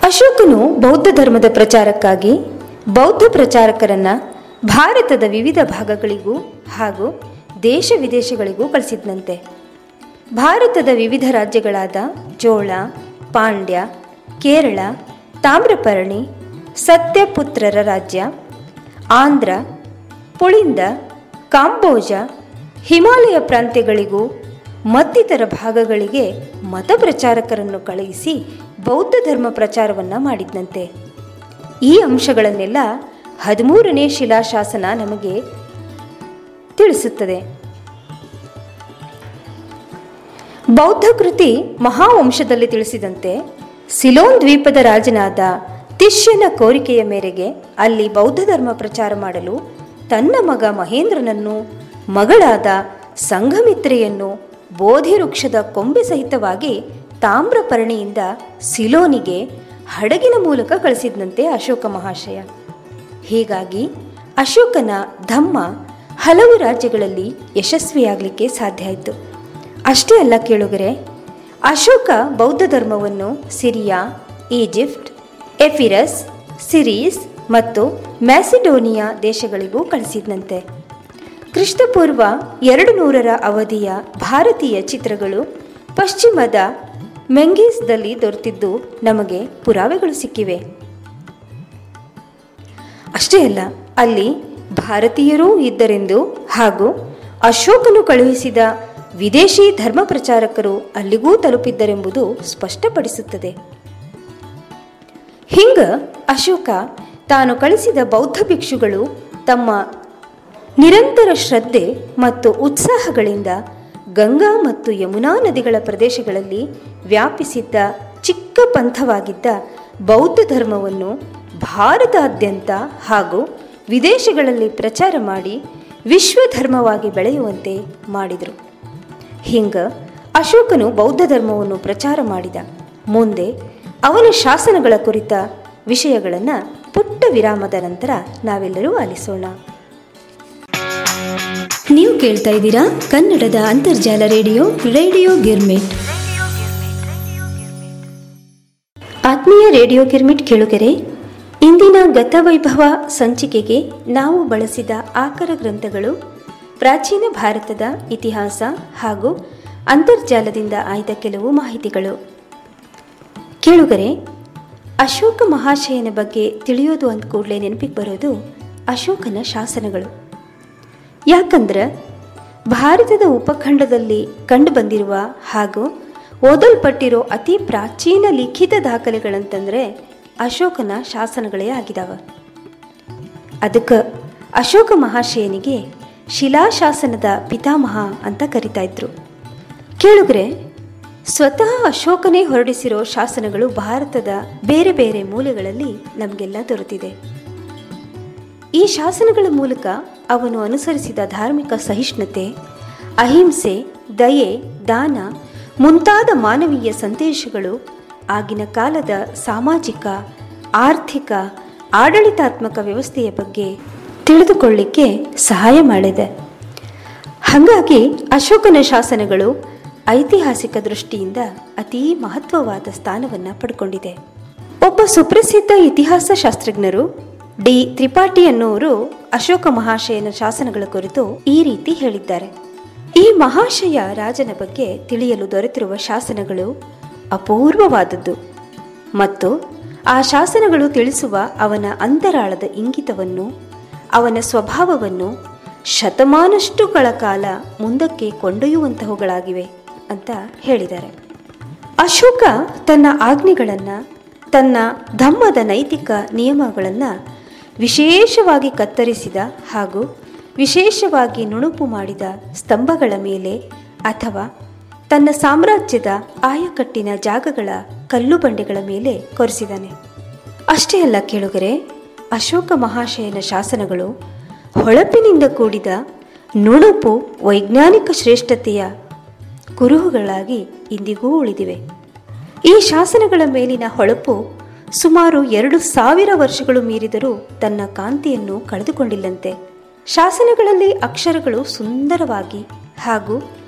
ಅಶೋಕನು ಬೌದ್ಧ ಧರ್ಮದ ಪ್ರಚಾರಕ್ಕಾಗಿ ಬೌದ್ಧ ಪ್ರಚಾರಕರನ್ನ ಭಾರತದ ವಿವಿಧ ಭಾಗಗಳಿಗೂ ಹಾಗೂ ದೇಶ ವಿದೇಶಗಳಿಗೂ ಕಳಿಸಿದ್ನಂತೆ ಭಾರತದ ವಿವಿಧ ರಾಜ್ಯಗಳಾದ ಚೋಳ ಪಾಂಡ್ಯ ಕೇರಳ ತಾಮ್ರಪರ್ಣಿ ಸತ್ಯಪುತ್ರರ ರಾಜ್ಯ ಆಂಧ್ರ ಪುಳಿಂದ ಕಾಂಬೋಜ ಹಿಮಾಲಯ ಪ್ರಾಂತ್ಯಗಳಿಗೂ ಮತ್ತಿತರ ಭಾಗಗಳಿಗೆ ಮತ ಪ್ರಚಾರಕರನ್ನು ಕಳುಹಿಸಿ ಬೌದ್ಧ ಧರ್ಮ ಪ್ರಚಾರವನ್ನು ಮಾಡಿದ್ನಂತೆ ಈ ಅಂಶಗಳನ್ನೆಲ್ಲ ಹದಿಮೂರನೇ ಶಿಲಾಶಾಸನ ನಮಗೆ ತಿಳಿಸುತ್ತದೆ ಬೌದ್ಧ ಕೃತಿ ಮಹಾವಂಶದಲ್ಲಿ ತಿಳಿಸಿದಂತೆ ಸಿಲೋನ್ ದ್ವೀಪದ ರಾಜನಾದ ತಿಷ್ಯನ ಕೋರಿಕೆಯ ಮೇರೆಗೆ ಅಲ್ಲಿ ಬೌದ್ಧ ಧರ್ಮ ಪ್ರಚಾರ ಮಾಡಲು ತನ್ನ ಮಗ ಮಹೇಂದ್ರನನ್ನು ಮಗಳಾದ ಸಂಘಮಿತ್ರೆಯನ್ನು ಬೋಧಿ ವೃಕ್ಷದ ಕೊಂಬೆ ಸಹಿತವಾಗಿ ತಾಮ್ರಪರ್ಣಿಯಿಂದ ಸಿಲೋನಿಗೆ ಹಡಗಿನ ಮೂಲಕ ಕಳಿಸಿದಂತೆ ಅಶೋಕ ಮಹಾಶಯ ಹೀಗಾಗಿ ಅಶೋಕನ ಧಮ್ಮ ಹಲವು ರಾಜ್ಯಗಳಲ್ಲಿ ಯಶಸ್ವಿಯಾಗಲಿಕ್ಕೆ ಸಾಧ್ಯ ಆಯಿತು ಅಷ್ಟೇ ಅಲ್ಲ ಕೇಳುಗರೆ ಅಶೋಕ ಬೌದ್ಧ ಧರ್ಮವನ್ನು ಸಿರಿಯಾ ಈಜಿಪ್ಟ್ ಎಫಿರಸ್ ಸಿರೀಸ್ ಮತ್ತು ಮ್ಯಾಸಿಡೋನಿಯಾ ದೇಶಗಳಿಗೂ ಕಳಿಸಿದ್ನಂತೆ ಕ್ರಿಸ್ತಪೂರ್ವ ಎರಡು ನೂರರ ಅವಧಿಯ ಭಾರತೀಯ ಚಿತ್ರಗಳು ಪಶ್ಚಿಮದ ಮೆಂಗೀಸ್ದಲ್ಲಿ ದೊರೆತಿದ್ದು ನಮಗೆ ಪುರಾವೆಗಳು ಸಿಕ್ಕಿವೆ ಅಷ್ಟೇ ಅಲ್ಲ ಅಲ್ಲಿ ಭಾರತೀಯರೂ ಇದ್ದರೆಂದು ಹಾಗೂ ಅಶೋಕನು ಕಳುಹಿಸಿದ ವಿದೇಶಿ ಧರ್ಮ ಪ್ರಚಾರಕರು ಅಲ್ಲಿಗೂ ತಲುಪಿದ್ದರೆಂಬುದು ಸ್ಪಷ್ಟಪಡಿಸುತ್ತದೆ ಹಿಂಗ ಅಶೋಕ ತಾನು ಕಳಿಸಿದ ಬೌದ್ಧ ಭಿಕ್ಷುಗಳು ತಮ್ಮ ನಿರಂತರ ಶ್ರದ್ಧೆ ಮತ್ತು ಉತ್ಸಾಹಗಳಿಂದ ಗಂಗಾ ಮತ್ತು ಯಮುನಾ ನದಿಗಳ ಪ್ರದೇಶಗಳಲ್ಲಿ ವ್ಯಾಪಿಸಿದ್ದ ಚಿಕ್ಕ ಪಂಥವಾಗಿದ್ದ ಬೌದ್ಧ ಧರ್ಮವನ್ನು ಭಾರತಾದ್ಯಂತ ಹಾಗೂ ವಿದೇಶಗಳಲ್ಲಿ ಪ್ರಚಾರ ಮಾಡಿ ವಿಶ್ವ ಧರ್ಮವಾಗಿ ಬೆಳೆಯುವಂತೆ ಮಾಡಿದರು ಹಿಂಗ ಅಶೋಕನು ಬೌದ್ಧ ಧರ್ಮವನ್ನು ಪ್ರಚಾರ ಮಾಡಿದ ಮುಂದೆ ಅವನ ಶಾಸನಗಳ ಕುರಿತ ವಿಷಯಗಳನ್ನು ಪುಟ್ಟ ವಿರಾಮದ ನಂತರ ನಾವೆಲ್ಲರೂ ಆಲಿಸೋಣ ನೀವು ಕೇಳ್ತಾ ಇದ್ದೀರಾ ಕನ್ನಡದ ಅಂತರ್ಜಾಲ ರೇಡಿಯೋ ರೇಡಿಯೋ ಗಿರ್ಮಿಟ್ ಆತ್ಮೀಯ ರೇಡಿಯೋ ಗಿರ್ಮಿಟ್ ಕೇಳುಗರೆ ಇಂದಿನ ಗತವೈಭವ ಸಂಚಿಕೆಗೆ ನಾವು ಬಳಸಿದ ಆಕರ ಗ್ರಂಥಗಳು ಪ್ರಾಚೀನ ಭಾರತದ ಇತಿಹಾಸ ಹಾಗೂ ಅಂತರ್ಜಾಲದಿಂದ ಆಯ್ದ ಕೆಲವು ಮಾಹಿತಿಗಳು ಕೇಳುಗರೆ ಅಶೋಕ ಮಹಾಶಯನ ಬಗ್ಗೆ ತಿಳಿಯೋದು ಅಂದ ಕೂಡಲೇ ನೆನಪಿಗೆ ಬರೋದು ಅಶೋಕನ ಶಾಸನಗಳು ಯಾಕಂದ್ರೆ ಭಾರತದ ಉಪಖಂಡದಲ್ಲಿ ಕಂಡುಬಂದಿರುವ ಹಾಗೂ ಓದಲ್ಪಟ್ಟಿರೋ ಅತಿ ಪ್ರಾಚೀನ ಲಿಖಿತ ದಾಖಲೆಗಳಂತಂದರೆ ಅಶೋಕನ ಶಾಸನಗಳೇ ಆಗಿದಾವ ಅದಕ್ಕೆ ಅಶೋಕ ಮಹಾಶಯನಿಗೆ ಶಿಲಾಶಾಸನದ ಪಿತಾಮಹ ಅಂತ ಕರಿತಾ ಇದ್ರು ಕೇಳುಗ್ರೆ ಸ್ವತಃ ಅಶೋಕನೇ ಹೊರಡಿಸಿರೋ ಶಾಸನಗಳು ಭಾರತದ ಬೇರೆ ಬೇರೆ ಮೂಲೆಗಳಲ್ಲಿ ನಮಗೆಲ್ಲ ದೊರೆತಿದೆ ಈ ಶಾಸನಗಳ ಮೂಲಕ ಅವನು ಅನುಸರಿಸಿದ ಧಾರ್ಮಿಕ ಸಹಿಷ್ಣುತೆ ಅಹಿಂಸೆ ದಯೆ ದಾನ ಮುಂತಾದ ಮಾನವೀಯ ಸಂದೇಶಗಳು ಆಗಿನ ಕಾಲದ ಸಾಮಾಜಿಕ ಆರ್ಥಿಕ ಆಡಳಿತಾತ್ಮಕ ವ್ಯವಸ್ಥೆಯ ಬಗ್ಗೆ ತಿಳಿದುಕೊಳ್ಳಿಕ್ಕೆ ಸಹಾಯ ಮಾಡಿದೆ ಹಾಗಾಗಿ ಅಶೋಕನ ಶಾಸನಗಳು ಐತಿಹಾಸಿಕ ದೃಷ್ಟಿಯಿಂದ ಅತೀ ಮಹತ್ವವಾದ ಸ್ಥಾನವನ್ನು ಪಡ್ಕೊಂಡಿದೆ ಒಬ್ಬ ಸುಪ್ರಸಿದ್ಧ ಇತಿಹಾಸ ಶಾಸ್ತ್ರಜ್ಞರು ಡಿ ತ್ರಿಪಾಠಿ ಅನ್ನುವರು ಅಶೋಕ ಮಹಾಶಯನ ಶಾಸನಗಳ ಕುರಿತು ಈ ರೀತಿ ಹೇಳಿದ್ದಾರೆ ಈ ಮಹಾಶಯ ರಾಜನ ಬಗ್ಗೆ ತಿಳಿಯಲು ದೊರೆತಿರುವ ಶಾಸನಗಳು ಅಪೂರ್ವವಾದದ್ದು ಮತ್ತು ಆ ಶಾಸನಗಳು ತಿಳಿಸುವ ಅವನ ಅಂತರಾಳದ ಇಂಗಿತವನ್ನು ಅವನ ಸ್ವಭಾವವನ್ನು ಶತಮಾನಷ್ಟುಗಳ ಕಾಲ ಮುಂದಕ್ಕೆ ಕೊಂಡೊಯ್ಯುವಂತಹವುಗಳಾಗಿವೆ ಅಂತ ಹೇಳಿದ್ದಾರೆ ಅಶೋಕ ತನ್ನ ಆಜ್ಞೆಗಳನ್ನು ತನ್ನ ಧಮ್ಮದ ನೈತಿಕ ನಿಯಮಗಳನ್ನು ವಿಶೇಷವಾಗಿ ಕತ್ತರಿಸಿದ ಹಾಗೂ ವಿಶೇಷವಾಗಿ ನುಣುಪು ಮಾಡಿದ ಸ್ತಂಭಗಳ ಮೇಲೆ ಅಥವಾ ತನ್ನ ಸಾಮ್ರಾಜ್ಯದ ಆಯಕಟ್ಟಿನ ಜಾಗಗಳ ಕಲ್ಲು ಬಂಡೆಗಳ ಮೇಲೆ ಕೊರೆಸಿದ್ದಾನೆ ಅಷ್ಟೇ ಅಲ್ಲ ಕೇಳುಗರೆ ಅಶೋಕ ಮಹಾಶಯನ ಶಾಸನಗಳು ಹೊಳಪಿನಿಂದ ಕೂಡಿದ ನುಣುಪು ವೈಜ್ಞಾನಿಕ ಶ್ರೇಷ್ಠತೆಯ ಕುರುಹುಗಳಾಗಿ ಇಂದಿಗೂ ಉಳಿದಿವೆ ಈ ಶಾಸನಗಳ ಮೇಲಿನ ಹೊಳಪು ಸುಮಾರು ಎರಡು ಸಾವಿರ ವರ್ಷಗಳು ಮೀರಿದರೂ ತನ್ನ ಕಾಂತಿಯನ್ನು ಕಳೆದುಕೊಂಡಿಲ್ಲಂತೆ ಶಾಸನಗಳಲ್ಲಿ ಅಕ್ಷರಗಳು ಸುಂದರವಾಗಿ ಹಾಗೂ